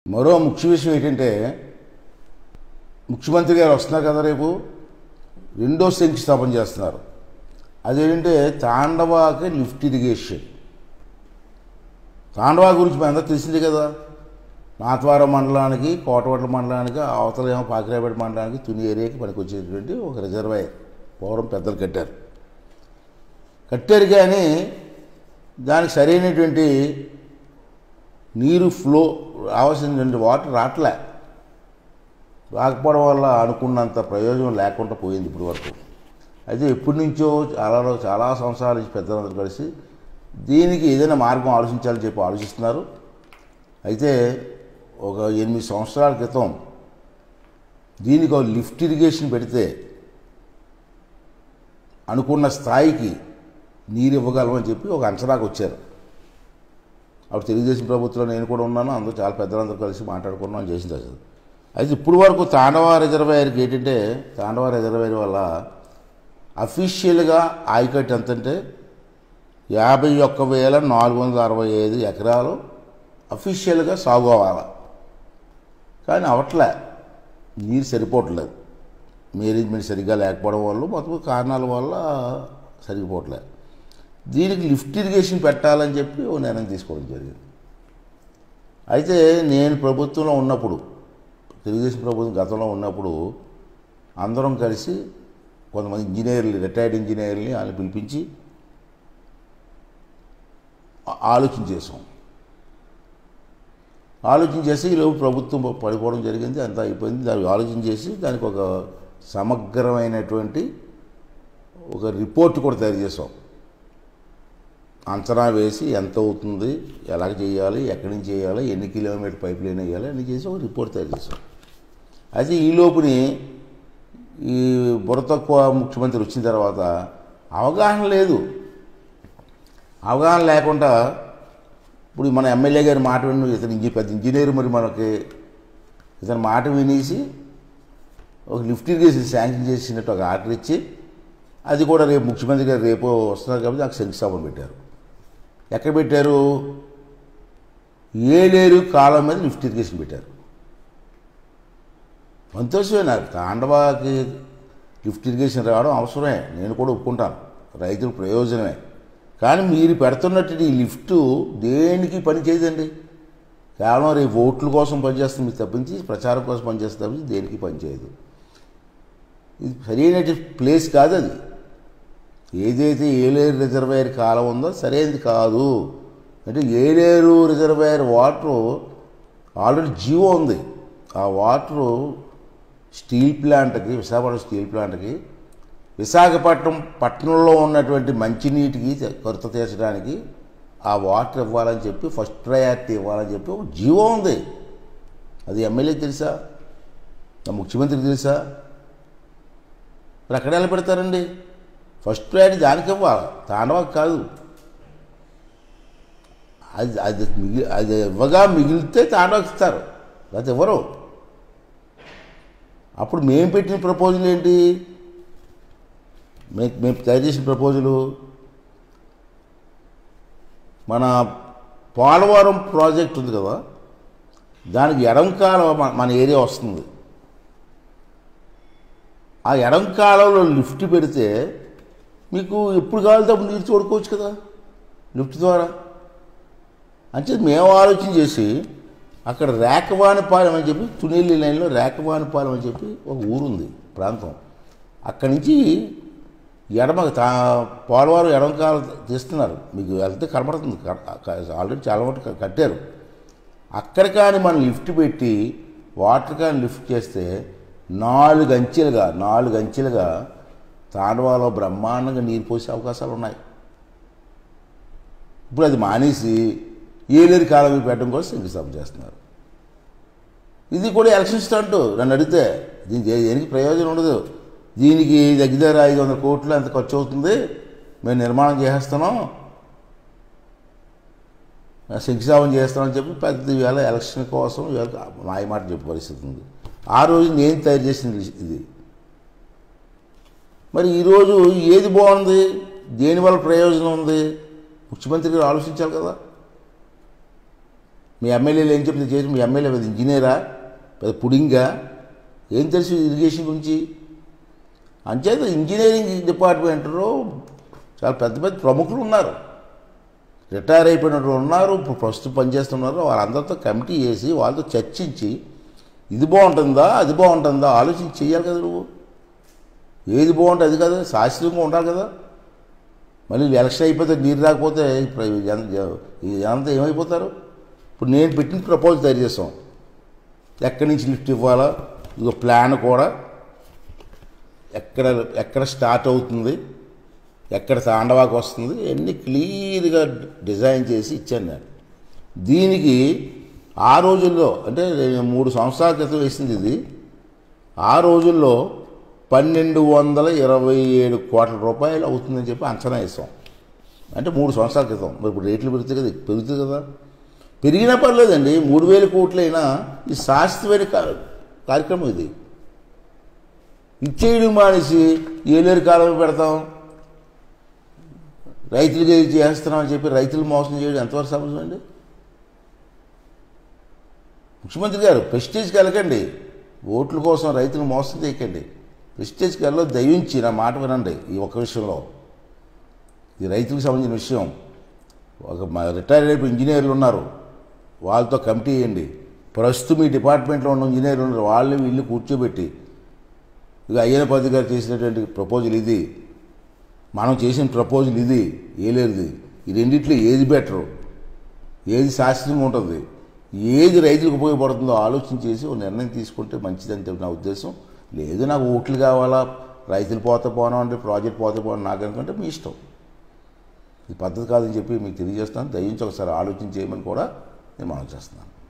మరో ముఖ్య విషయం ఏంటంటే ముఖ్యమంత్రి గారు వస్తున్నారు కదా రేపు రెండో శంకుస్థాపన చేస్తున్నారు అదేంటంటే తాండవాకి లిఫ్ట్ ఇరిగేషన్ తాండవా గురించి మీ అందరూ తెలిసిందే కదా నాథవారం మండలానికి కోటవట్ల మండలానికి అవతల ఏమో పాకిరాపేట మండలానికి తుని ఏరియాకి పనికొచ్చేటువంటి ఒక రిజర్వాయర్ పూర్వం పెద్దలు కట్టారు కట్టారు కానీ దానికి సరైనటువంటి నీరు ఫ్లో రావాల్సినటువంటి వాటర్ రావట్లే రాకపోవడం వల్ల అనుకున్నంత ప్రయోజనం లేకుండా పోయింది ఇప్పటి వరకు అయితే ఎప్పటి నుంచో చాలా రో- చాలా సంవత్సరాల నుంచి పెద్దలందరూ కలిసి దీనికి ఏదైనా మార్గం ఆలోచించాలని చెప్పి ఆలోచిస్తున్నారు అయితే ఒక ఎనిమిది సంవత్సరాల క్రితం దీనికి ఒక లిఫ్ట్ ఇరిగేషన్ పెడితే అనుకున్న స్థాయికి నీరు ఇవ్వగలమని చెప్పి ఒక అంచనాకు వచ్చారు అప్పుడు తెలుగుదేశం ప్రభుత్వంలో నేను కూడా ఉన్నాను అందరూ చాలా పెద్దలందరూ కలిసి మాట్లాడుకున్నాం చేసింది అసలు అయితే ఇప్పుడు వరకు తాండవ రిజర్వాయర్కి ఏంటంటే తాండవ రిజర్వాయర్ వల్ల అఫీషియల్గా ఆయకట్టు ఎంతంటే యాభై ఒక్క వేల నాలుగు వందల అరవై ఐదు ఎకరాలు అఫీషియల్గా సాగు అవ్వాలి కానీ అవట్లే నీరు సరిపోవట్లేదు మేనేజ్మెంట్ సరిగ్గా లేకపోవడం వల్ల మొత్తం కారణాల వల్ల సరిపోవట్లేదు దీనికి లిఫ్ట్ ఇరిగేషన్ పెట్టాలని చెప్పి ఓ నిర్ణయం తీసుకోవడం జరిగింది అయితే నేను ప్రభుత్వంలో ఉన్నప్పుడు తెలుగుదేశం ప్రభుత్వం గతంలో ఉన్నప్పుడు అందరం కలిసి కొంతమంది ఇంజనీర్లు రిటైర్డ్ ఇంజనీర్ని వాళ్ళని పిలిపించి ఆ- ఆలోచన చేసాం ఆలోచన చేసి ఈలోపు ప్రభుత్వం పడిపోవడం జరిగింది అంతా అయిపోయింది దానికి ఆలోచన చేసి దానికి ఒక సమగ్రమైనటువంటి ఒక రిపోర్ట్ కూడా తయారు చేసాం అంచనా వేసి ఎంత అవుతుంది ఎలాగ చేయాలి ఎక్కడి నుంచి చేయాలి ఎన్ని కిలోమీటర్ పైప్ లైన్ వేయాలి అన్ని చేసి ఒక రిపోర్ట్ తయారు చేసాం అయితే ఈ లోపుని ఈ బుర్ర తక్కువ ముఖ్యమంత్రి వచ్చిన తర్వాత అవగాహన లేదు అవగాహన లేకుండా ఇప్పుడు మన ఎమ్మెల్యే గారి మాట విని ఇతను ఇంజ పెద్ద ఇంజనీర్ మరి మనకి ఇతని మాట వినేసి ఒక లిఫ్ట్ ఇరిగేషన్ శాంక్షన్ చేసినట్టు ఒక ఆర్డర్ ఇచ్చి అది కూడా రేపు ముఖ్యమంత్రి గారు రేపు వస్తున్నారు కాబట్టి నాకు శంకుస్థాపన పెట్టారు ఎక్కడ పెట్టారు ఏలేరు కాలం మీద లిఫ్ట్ ఇరిగేషన్ పెట్టారు సంతోషమే నాకు తాండవాకి లిఫ్ట్ ఇరిగేషన్ రావడం అవసరమే నేను కూడా ఒప్పుకుంటాను రైతుల ప్రయోజనమే కానీ మీరు పెడుతున్నట్టు ఈ లిఫ్ట్ దేనికి పని చేయదండి కేవలం రేపు ఓట్ల కోసం పనిచేస్తుంది మీరు తప్పించి ప్రచారం కోసం పనిచేస్తుంది తప్పించి దేనికి పనిచేయదు ఇది సరైన ప్లేస్ కాదు అది ఏదైతే ఏలేరు రిజర్వాయర్ కాలం ఉందో సరైనది కాదు అంటే Yeleru reservoir water already GO ఉంది ఆ వాటరు స్టీల్ ప్లాంట్కి విశాఖపట్నం స్టీల్ ప్లాంట్కి విశాఖపట్నం పట్టణంలో ఉన్నటువంటి మంచినీటికి కొరత తీర్చడానికి ఆ వాటర్ ఇవ్వాలని చెప్పి ఫస్ట్ ప్రయారిటీ ఇవ్వాలని చెప్పి ఒక జీవో ఉంది అది ఎమ్మెల్యే తెలుసా నా ముఖ్యమంత్రికి తెలుసా మరి అక్కడ ఎలా పెడతారండి ఫస్ట్ ప్రయారిటీ దానికి ఇవ్వాలి తాండవకు కాదు అది అది మిగి అది ఇవ్వగా మిగిలితే తాండవకి ఇస్తారు లేకపోతే ఇవ్వరు అప్పుడు మేము పెట్టిన ప్రపోజల్ ఏంటి మే- మేము తయారు చేసిన ప్రపోజలు మన పోలవరం ప్రాజెక్ట్ ఉంది కదా దానికి ఎడం కాలువ మన- మన ఏరియా వస్తుంది ఆ ఎడం కాలంలో లిఫ్ట్ పెడితే మీకు ఎప్పుడు కావాలితే అప్పుడు నీరు చూడుకోవచ్చు కదా లిఫ్ట్ ద్వారా అంటే మేము ఆలోచన చేసి అక్కడ రేకవానిపాలెం అని చెప్పి తునేలి లైన్లో రేకవానిపాలెం అని చెప్పి ఒక ఊరుంది ప్రాంతం అక్కడి నుంచి ఎడమ తా పోలవరం ఎడమ కాలం తీస్తున్నారు మీకు వెళ్తే కనబడుతుంది ఆల్రెడీ చాలా మటుకు కట్టారు అక్కడ కానీ మనం లిఫ్ట్ పెట్టి వాటర్ కానీ లిఫ్ట్ చేస్తే నాలుగు అంచెలుగా నాలుగు అంచెలుగా తాండవాలో బ్రహ్మాండంగా నీరు పోసే అవకాశాలు ఉన్నాయి ఇప్పుడు అది మానేసి ఏలేరు కాలం పెట్టడం కోసం శంకుస్థాపన చేస్తున్నారు ఇది కూడా ఎలక్షన్ స్టంట్ నన్ను అడిగితే దీనికి ఏ- దేనికి ప్రయోజనం ఉండదు దీనికి దగ్గర ఐదు వందల కోట్లు ఎంత ఖర్చు అవుతుంది మేము నిర్మాణం చేసేస్తున్నాం శంకుస్థాపన చేస్తామని చెప్పి పెద్ద ఇవాళ ఎలక్షన్ కోసం ఇవాళ మాయ మాట చెప్పే పరిస్థితి ఉంది ఆ రోజు నేను తయారు చేసిన లిస్ట్ ఇది మరి ఈరోజు ఏది బాగుంది దేనివల్ల ప్రయోజనం ఉంది ముఖ్యమంత్రి గారు ఆలోచించాలి కదా మీ ఎమ్మెల్యేలు ఏం చెప్తే చేసి మీ ఎమ్మెల్యే పెద్ద ఇంజనీరా పెద్ద పుడింగా ఏం తెలుసు ఇరిగేషన్ గురించి అంచేత ఇంజనీరింగ్ డిపార్ట్మెంట్లో చాలా పెద్ద పెద్ద ప్రముఖులు ఉన్నారు రిటైర్ అయిపోయినట్టు ఉన్నారు ఇప్పుడు ప్రస్తుతం పనిచేస్తున్నారు వాళ్ళందరితో కమిటీ చేసి వాళ్ళతో చర్చించి ఇది బాగుంటుందా అది బాగుంటుందా ఆలోచించి చెయ్యాలి కదా నువ్వు ఏది బాగుంటుంది అది కదా శాస్త్రీయంగా ఉండాలి కదా మళ్ళీ ఎలక్షన్ అయిపోతే నీరు రాకపోతే ఇప్పుడు జన- జ- ఈ జనంతా ఏమైపోతారు ఇప్పుడు నేను పెట్టిన ప్రపోజల్ తయారు చేస్తాం ఎక్కడి నుంచి లిఫ్ట్ ఇవ్వాలా ఇదిగో ప్లాన్ కూడా ఎక్కడ ఎక్కడ స్టార్ట్ అవుతుంది ఎక్కడ తాండవాకి వస్తుంది అన్నీ క్లియర్గా డిజైన్ చేసి ఇచ్చాను నేను దీనికి ఆ రోజుల్లో అంటే నేను మూడు సంవత్సరాల క్రితం వేసింది ఇది ఆ రోజుల్లో పన్నెండు వందల ఇరవై ఏడు కోట్ల రూపాయలు అవుతుందని చెప్పి అంచనా వేసాం అంటే మూడు సంవత్సరాల క్రితం మరి ఇప్పుడు రేట్లు పెరుగుతాయి కదా పెరుగుతుంది కదా పెరిగినా పర్లేదండి మూడు వేల కోట్లైనా ఈ శాస్త్రీయ కా- కార్యక్రమం ఇది ఇచ్చేయడం మానేసి ఏలేరు కాలం పెడతాం రైతులకి ఇది చేస్తున్నామని చెప్పి రైతులు మోసం చేయడం ఎంతవరకు సమస్య అండి ముఖ్యమంత్రి గారు ప్రెస్టేజ్కి వెళ్ళకండి ఓట్ల కోసం రైతులు మోసం చేయకండి ప్రెస్టేజ్కి వెళ్ళో దయించి నా మాట వినండి ఈ ఒక్క విషయంలో ఇది రైతులకు సంబంధించిన విషయం ఒక రిటైర్డ్ అయిపోయి ఇంజనీర్లు ఉన్నారు వాళ్ళతో కమిటీ చేయండి ప్రస్తుతం ఈ డిపార్ట్మెంట్లో ఉన్న ఇంజనీర్లు ఉన్నారు వాళ్ళని వీళ్ళు కూర్చోబెట్టి ఇక అయ్యన పది గారు చేసినటువంటి ప్రపోజల్ ఇది మనం చేసిన ప్రపోజల్ ఇది ఏలేది ఈ రెండిట్లో ఏది బెటరు ఏది శాస్త్రీయంగా ఉంటుంది ఏది రైతులకు ఉపయోగపడుతుందో ఆలోచన చేసి ఒక నిర్ణయం తీసుకుంటే మంచిదని చెప్పి నా ఉద్దేశం లేదు నాకు ఓట్లు కావాలా రైతులు పోతే పోను అంటే ప్రాజెక్ట్ పోతే పోను నాకు అనుకుంటే మీ ఇష్టం ఇది పద్ధతి కాదని చెప్పి మీకు తెలియజేస్తాను దయించి ఒకసారి ఆలోచన చేయమని కూడా నేను మనం చేస్తున్నాను